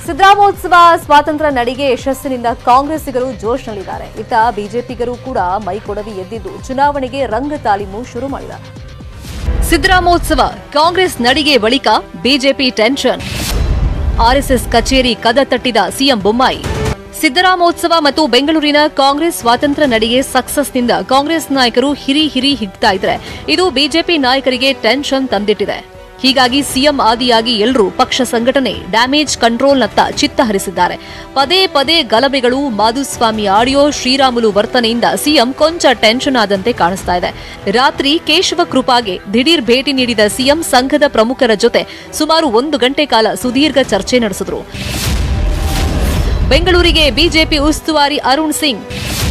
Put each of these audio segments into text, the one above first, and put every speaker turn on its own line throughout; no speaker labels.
ಸಿದ್ದರಾಮೋತ್ಸವ ಸ್ವಾತಂತ್ರ್ಯ ನಡಿಗೆ ಯಶಸ್ಸಿನಿಂದ ಕಾಂಗ್ರೆಸ್ಸಿಗರು ಜೋಶ್ನಲ್ಲಿದ್ದಾರೆ ಇತ್ತ ಬಿಜೆಪಿಗರು ಕೂಡ ಮೈಕೊಡವಿ ಎದ್ದಿದ್ದು ಚುನಾವಣೆಗೆ ರಂಗ ತಾಲೀಮು ಶುರು ಮಾಡಿದ್ದಾರೆ ಸಿದ್ದರಾಮೋತ್ಸವ ಕಾಂಗ್ರೆಸ್ ನಡಿಗೆ ಬಳಿಕ ಬಿಜೆಪಿ ಟೆನ್ಷನ್ ಆರ್ಎಸ್ಎಸ್ ಕಚೇರಿ ಕದ ತಟ್ಟಿದ ಸಿಎಂ ಬೊಮ್ಮಾಯಿ ಸಿದ್ದರಾಮೋತ್ಸವ ಮತ್ತು ಬೆಂಗಳೂರಿನ ಕಾಂಗ್ರೆಸ್ ಸ್ವಾತಂತ್ರ್ಯ ನಡಿಗೆ ಸಕ್ಸಸ್ನಿಂದ ಕಾಂಗ್ರೆಸ್ ನಾಯಕರು ಹಿರಿ ಹಿರಿ ಹಿಗ್ತಾ ಇದ್ರೆ ಇದು ಬಿಜೆಪಿ ನಾಯಕರಿಗೆ ಟೆನ್ಷನ್ ತಂದಿಟ್ಟಿದೆ ಹೀಗಾಗಿ ಸಿಎಂ ಆದಿಯಾಗಿ ಎಲ್ಲರೂ ಪಕ್ಷ ಸಂಘಟನೆ ಡ್ಯಾಮೇಜ್ ಕಂಟ್ರೋಲ್ನತ್ತ ಚಿತ್ತ ಹರಿಸಿದ್ದಾರೆ ಪದೇ ಪದೇ ಗಲಭೆಗಳು ಮಾಧುಸ್ವಾಮಿ ಆಡಿಯೋ ಶ್ರೀರಾಮುಲು ವರ್ತನೆಯಿಂದ ಸಿಎಂ ಕೊಂಚ ಟೆನ್ಷನ್ ಆದಂತೆ ಕಾಣಿಸ್ತಾ ಇದೆ ರಾತ್ರಿ ಕೇಶವ ಕೃಪಾಗೆ ದಿಢೀರ್ ಭೇಟಿ ನೀಡಿದ ಸಿಎಂ ಸಂಘದ ಪ್ರಮುಖರ ಜೊತೆ ಸುಮಾರು ಒಂದು ಗಂಟೆ ಕಾಲ ಸುದೀರ್ಘ ಚರ್ಚೆ ನಡೆಸಿದ್ರು ಬೆಂಗಳೂರಿಗೆ ಬಿಜೆಪಿ ಉಸ್ತುವಾರಿ ಅರುಣ್ ಸಿಂಗ್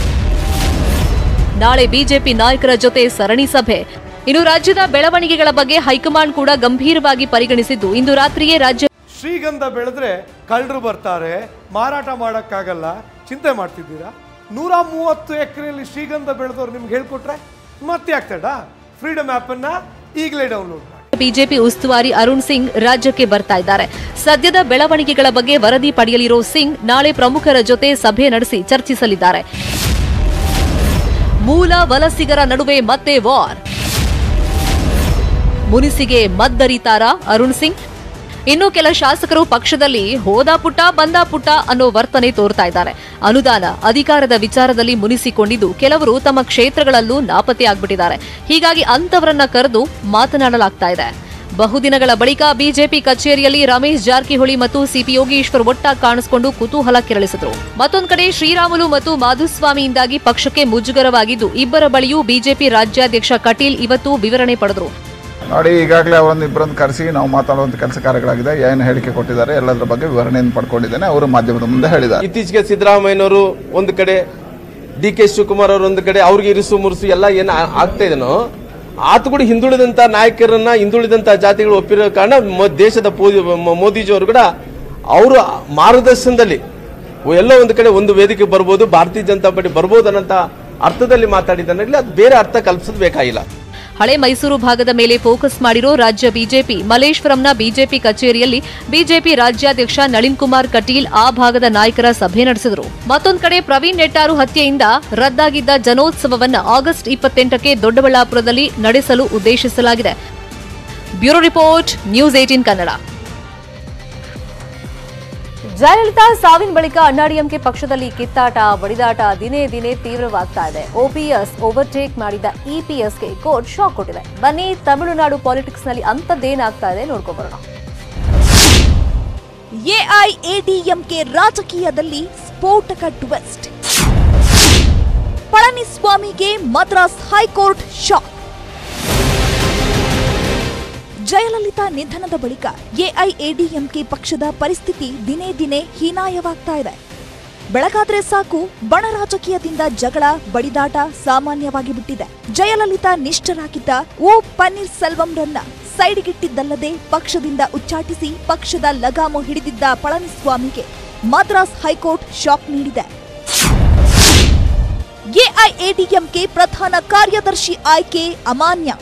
ನಾಳೆ ಬಿಜೆಪಿ ನಾಯಕರ ಜೊತೆ ಸರಣಿ ಸಭೆ ಇನ್ನು ರಾಜ್ಯದ ಬೆಳವಣಿಗೆಗಳ ಬಗ್ಗೆ ಹೈಕಮಾಂಡ್ ಕೂಡ ಗಂಭೀರವಾಗಿ ಪರಿಗಣಿಸಿದ್ದು ಇಂದು ರಾತ್ರಿಯೇ ರಾಜ್ಯ
ಶ್ರೀಗಂಧ ಬೆಳೆದ್ರೆ ಕಳ್ಳರು ಬರ್ತಾರೆ ಮಾರಾಟ ಮಾಡೋಕ್ಕಾಗಲ್ಲ ಚಿಂತೆ ಮಾಡ್ತಿದ್ದೀರಾ ನೂರ ಮೂವತ್ತು ಎಕರೆಯಲ್ಲಿ ಶ್ರೀಗಂಧ ಬೆಳೆದವ್ರು ನಿಮ್ಗೆ ಹೇಳ್ಕೊಟ್ರೆ ಮತ್ತೆ ಆಗ್ತಡ ಫ್ರೀಡಮ್ ಆ್ಯಪನ್ನು ಈಗಲೇ ಡೌನ್ಲೋಡ್ ಮಾಡಿ
ಬಿಜೆಪಿ ಉಸ್ತುವಾರಿ ಅರುಣ್ ಸಿಂಗ್ ರಾಜ್ಯಕ್ಕೆ ಬರ್ತಾ ಇದ್ದಾರೆ ಸದ್ಯದ ಬೆಳವಣಿಗೆಗಳ ಬಗ್ಗೆ ವರದಿ ಪಡೆಯಲಿರೋ ಸಿಂಗ್ ನಾಳೆ ಪ್ರಮುಖರ ಜೊತೆ ಸಭೆ ನಡೆಸಿ ಚರ್ಚಿಸಲಿದ್ದಾರೆ ಮೂಲ ವಲಸಿಗರ ನಡುವೆ ಮತ್ತೆ ವಾರ್ ಮುನಿಸಿಗೆ ಮದ್ದರಿತಾರ ಅರುಣ್ ಸಿಂಗ್ ಇನ್ನು ಕೆಲ ಶಾಸಕರು ಪಕ್ಷದಲ್ಲಿ ಹೋದ ಪುಟ್ಟ ಬಂದ ಪುಟ್ಟ ಅನ್ನೋ ವರ್ತನೆ ತೋರ್ತಾ ಇದ್ದಾರೆ ಅನುದಾನ ಅಧಿಕಾರದ ವಿಚಾರದಲ್ಲಿ ಮುನಿಸಿಕೊಂಡಿದ್ದು ಕೆಲವರು ತಮ್ಮ ಕ್ಷೇತ್ರಗಳಲ್ಲೂ ನಾಪತ್ತೆಯಾಗ್ಬಿಟ್ಟಿದ್ದಾರೆ ಹೀಗಾಗಿ ಅಂತವರನ್ನ ಕರೆದು ಮಾತನಾಡಲಾಗ್ತಾ ಇದೆ ಬಹುದಿನಗಳ ಬಳಿಕ ಬಿಜೆಪಿ ಕಚೇರಿಯಲ್ಲಿ ರಮೇಶ್ ಜಾರಕಿಹೊಳಿ ಮತ್ತು ಸಿಪಿ ಯೋಗೇಶ್ವರ್ ಒಟ್ಟಾಗಿ ಕಾಣಿಸಿಕೊಂಡು ಕುತೂಹಲ ಕೆರಳಿಸಿದ್ರು ಮತ್ತೊಂದು ಕಡೆ ಶ್ರೀರಾಮುಲು ಮತ್ತು ಮಾಧುಸ್ವಾಮಿಯಿಂದಾಗಿ ಪಕ್ಷಕ್ಕೆ ಮುಜುಗರವಾಗಿದ್ದು ಇಬ್ಬರ ಬಳಿಯೂ ಬಿಜೆಪಿ ರಾಜ್ಯಾಧ್ಯಕ್ಷ ಕಟೀಲ್ ಇವತ್ತು ವಿವರಣೆ ಪಡೆದರು
ನೋಡಿ ಈಗಾಗಲೇ ಅವರೊಂದು ಇಬ್ಬರನ್ನು ಕರೆಸಿ ನಾವು ಮಾತಾಡುವಂಥ ಕೆಲಸ ಕಾರ್ಯಗಳಾಗಿದೆ ಏನು ಹೇಳಿಕೆ ಕೊಟ್ಟಿದ್ದಾರೆ ಎಲ್ಲದರ ಬಗ್ಗೆ ವಿವರಣೆಯನ್ನು ಪಡ್ಕೊಂಡಿದ್ದೇನೆ ಅವರು ಮಾಧ್ಯಮದ ಮುಂದೆ ಹೇಳಿದ್ದಾರೆ
ಇತ್ತೀಚೆಗೆ ಸಿದ್ದರಾಮಯ್ಯನವರು ಒಂದು ಕಡೆ ಡಿ ಕೆ ಶಿವಕುಮಾರ್ ಅವರು ಒಂದು ಕಡೆ ಅವ್ರಿಗೆ ಇರಿಸು ಮುರುಸು ಎಲ್ಲ ಏನು ಆ- ಆಗ್ತಾ ಇದೆನೋ ಆತ ಕೂಡ ಹಿಂದುಳಿದಂತ ನಾಯಕರನ್ನ ಹಿಂದುಳಿದಂತ ಜಾತಿಗಳು ಒಪ್ಪಿರೋ ಕಾರಣ ಮೊ- ದೇಶದ ಪೂಜೆ- ಮೊ- ಮೋದಿಜಿ ಅವರು ಕೂಡ ಅವರ ಮಾರ್ಗದರ್ಶನದಲ್ಲಿ ಎಲ್ಲೋ ಒಂದು ಕಡೆ ಒಂದು ವೇದಿಕೆ ಬರ್ಬೋದು ಭಾರತೀಯ ಜನತಾ ಪಾರ್ಟಿ ಬರ್ಬೋದು ಅನ್ನೋಂಥ ಅರ್ಥದಲ್ಲಿ ಮಾತಾಡಿದ್ದಾನಲ್ಲಿ ಅದು ಬೇರೆ ಅರ್ಥ ಕಲ್ಪಿಸೋದು ಬೇಕಾಗಿಲ್ಲ
ಹಳೆ ಮೈಸೂರು ಭಾಗದ ಮೇಲೆ ಫೋಕಸ್ ಮಾಡಿರೋ ರಾಜ್ಯ ಬಿಜೆಪಿ ಮಲ್ಲೇಶ್ವರಂನ ಬಿಜೆಪಿ ಕಚೇರಿಯಲ್ಲಿ ಬಿಜೆಪಿ ರಾಜ್ಯಾಧ್ಯಕ್ಷ ನಳಿನ್ ಕುಮಾರ್ ಕಟೀಲ್ ಆ ಭಾಗದ ನಾಯಕರ ಸಭೆ ನಡೆಸಿದರು ಮತ್ತೊಂದು ಕಡೆ ಪ್ರವೀಣ್ ನೆಟ್ಟಾರು ಹತ್ಯೆಯಿಂದ ರದ್ದಾಗಿದ್ದ ಜನೋತ್ಸವವನ್ನ ಆಗಸ್ಟ್ ಇಪ್ಪತ್ತೆಂಟಕ್ಕೆ ದೊಡ್ಡಬಳ್ಳಾಪುರದಲ್ಲಿ ನಡೆಸಲು ಉದ್ದೇಶಿಸಲಾಗಿದೆ bureau report news eighteen Kannada Jayalalithaa ಸಾವಿನ ಬಳಿಕ ಅಣ್ಣಾಡಿಎಂಕೆ ಪಕ್ಷದಲ್ಲಿ ಕಿತ್ತಾಟ ಬಡಿದಾಟ ದಿನೇ ದಿನೇ ತೀವ್ರವಾಗ್ತಾ ಇದೆ ಓಪಿಎಸ್ ಓವರ್ಟೇಕ್ ಮಾಡಿದ ಇಪಿಎಸ್ಗೆ ಕೋರ್ಟ್ ಶಾಕ್ ಕೊಟ್ಟಿದೆ ಬನ್ನಿ ತಮಿಳುನಾಡು ಪಾಲಿಟಿಕ್ಸ್ ನಲ್ಲಿ ಅಂತದ್ದೇನಾಗ್ತಾ ಇದೆ ನೋಡ್ಕೊಬರೋಣ
ಎಐಎಡಿಎಂಕೆ ರಾಜಕೀಯದಲ್ಲಿ ಸ್ಫೋಟಕ ಟ್ವಿಸ್ಟ್ ಪಳನಿಸ್ವಾಮಿಗೆ ಮದ್ರಾಸ್ ಹೈಕೋರ್ಟ್ ಶಾಕ್ ಜಯಲಲಿತಾ ನಿಧನದ ಬಳಿಕ ಎಐಎಡಿಎಂಕೆ ಪಕ್ಷದ ಪರಿಸ್ಥಿತಿ ದಿನೇ ದಿನೇ ಹೀನಾಯವಾಗ್ತಾ ಇದೆ ಬೆಳಗಾದ್ರೆ ಸಾಕು ಬಣ ರಾಜಕೀಯದಿಂದ ಜಗಳ ಬಡಿದಾಟ ಸಾಮಾನ್ಯವಾಗಿ ಬಿಟ್ಟಿದೆ ಜಯಲಲಿತಾ ನಿಷ್ಠರಾಗಿದ್ದ ಓ ಪನ್ನೀರ್ ಸೆಲ್ವಂರನ್ನ ಸೈಡ್ಗಿಟ್ಟಿದ್ದಲ್ಲದೆ ಪಕ್ಷದಿಂದ ಉಚ್ಚಾಟಿಸಿ ಪಕ್ಷದ ಲಗಾಮು ಹಿಡಿದಿದ್ದ ಪಳನಿಸ್ವಾಮಿಗೆ ಮದ್ರಾಸ್ ಹೈಕೋರ್ಟ್ ಶಾಕ್ ನೀಡಿದೆ ಎಐಎಡಿಎಂಕೆ ಪ್ರಧಾನ ಕಾರ್ಯದರ್ಶಿ ಆಯ್ಕೆ ಅಮಾನ್ಯ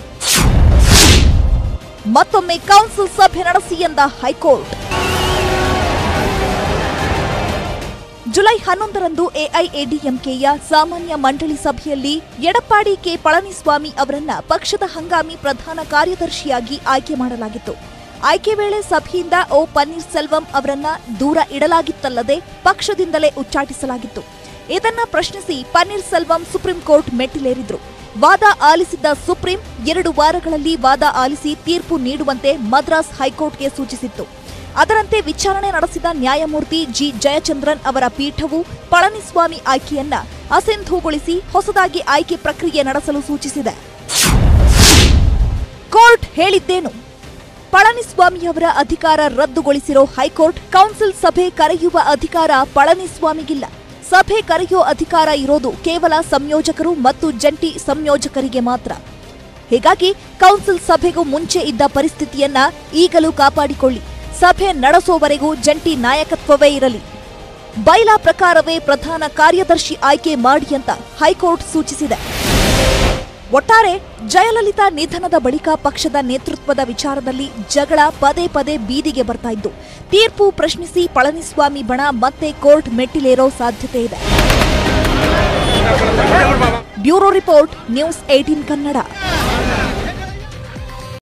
ಮತ್ತೊಮ್ಮೆ ಕೌನ್ಸಿಲ್ ಸಭೆ ನಡೆಸಿ ಎಂದ ಹೈಕೋರ್ಟ್ ಜುಲೈ ಹನ್ನೊಂದರಂದು ಎಐಎಡಿಎಂಕೆಯ ಸಾಮಾನ್ಯ ಮಂಡಳಿ ಸಭೆಯಲ್ಲಿ ಎಡಪ್ಪಾಡಿ ಕೆ ಪಳನಿಸ್ವಾಮಿ ಅವರನ್ನ ಪಕ್ಷದ ಹಂಗಾಮಿ ಪ್ರಧಾನ ಕಾರ್ಯದರ್ಶಿಯಾಗಿ ಆಯ್ಕೆ ಮಾಡಲಾಗಿತ್ತು ಆಯ್ಕೆ ವೇಳೆ ಸಭೆಯಿಂದ ಓ ಪನ್ನೀರ್ ಸೆಲ್ವಂ ಅವರನ್ನ ದೂರ ಇಡಲಾಗಿತ್ತಲ್ಲದೆ ಪಕ್ಷದಿಂದಲೇ ಉಚ್ಚಾಟಿಸಲಾಗಿತ್ತು ಇದನ್ನ ಪ್ರಶ್ನಿಸಿ ಪನ್ನೀರ್ ಸೆಲ್ವಂ ಸುಪ್ರೀಂ ಕೋರ್ಟ್ ಮೆಟ್ಟಿಲೇರಿದ್ರು ವಾದ ಆಲಿಸಿದ್ದ ಸುಪ್ರೀಂ ಎರಡು ವಾರಗಳಲ್ಲಿ ವಾದ ಆಲಿಸಿ ತೀರ್ಪು ನೀಡುವಂತೆ ಮದ್ರಾಸ್ ಹೈಕೋರ್ಟ್ಗೆ ಸೂಚಿಸಿತ್ತು ಅದರಂತೆ ವಿಚಾರಣೆ ನಡೆಸಿದ ನ್ಯಾಯಮೂರ್ತಿ ಜಿ ಜಯಚಂದ್ರನ್ ಅವರ ಪೀಠವು ಪಳನಿಸ್ವಾಮಿ ಆಯ್ಕೆಯನ್ನ ಅಸಿಂಧುಗೊಳಿಸಿ ಹೊಸದಾಗಿ ಆಯ್ಕೆ ಪ್ರಕ್ರಿಯೆ ನಡೆಸಲು ಸೂಚಿಸಿದೆ ಕೋರ್ಟ್ ಹೇಳಿದ್ದೇನು ಪಳನಿಸ್ವಾಮಿಯವರ ಅಧಿಕಾರ ರದ್ದುಗೊಳಿಸಿರೋ ಹೈಕೋರ್ಟ್ ಕೌನ್ಸಿಲ್ ಸಭೆ ಕರೆಯುವ ಅಧಿಕಾರ ಪಳನಿಸ್ವಾಮಿಗಿಲ್ಲ ಸಭೆ ಕರೆಯೋ ಅಧಿಕಾರ ಇರೋದು ಕೇವಲ ಸಂಯೋಜಕರು ಮತ್ತು ಜಂಟಿ ಸಂಯೋಜಕರಿಗೆ ಮಾತ್ರ ಹೀಗಾಗಿ ಕೌನ್ಸಿಲ್ ಸಭೆಗೂ ಮುಂಚೆ ಇದ್ದ ಪರಿಸ್ಥಿತಿಯನ್ನ ಈಗಲೂ ಕಾಪಾಡಿಕೊಳ್ಳಿ ಸಭೆ ನಡೆಸೋವರೆಗೂ ಜಂಟಿ ನಾಯಕತ್ವವೇ ಇರಲಿ ಬೈಲಾ ಪ್ರಕಾರವೇ ಪ್ರಧಾನ ಕಾರ್ಯದರ್ಶಿ ಆಯ್ಕೆ ಮಾಡಿ ಅಂತ ಹೈಕೋರ್ಟ್ ಸೂಚಿಸಿದೆ ಒಟ್ಟಾರೆ ಜಯಲಲಿತಾ ನಿಧನದ ಬಳಿಕ ಪಕ್ಷದ ನೇತೃತ್ವದ ವಿಚಾರದಲ್ಲಿ ಜಗಳ ಪದೇ ಪದೇ ಬೀದಿಗೆ ಬರ್ತಾ ಇದ್ದು ತೀರ್ಪು ಪ್ರಶ್ನಿಸಿ ಪಳನಿಸ್ವಾಮಿ ಬಣ ಮತ್ತೆ ಕೋರ್ಟ್ ಮೆಟ್ಟಿಲೇರೋ ಸಾಧ್ಯತೆ ಇದೆ bureau report news eighteen Kannada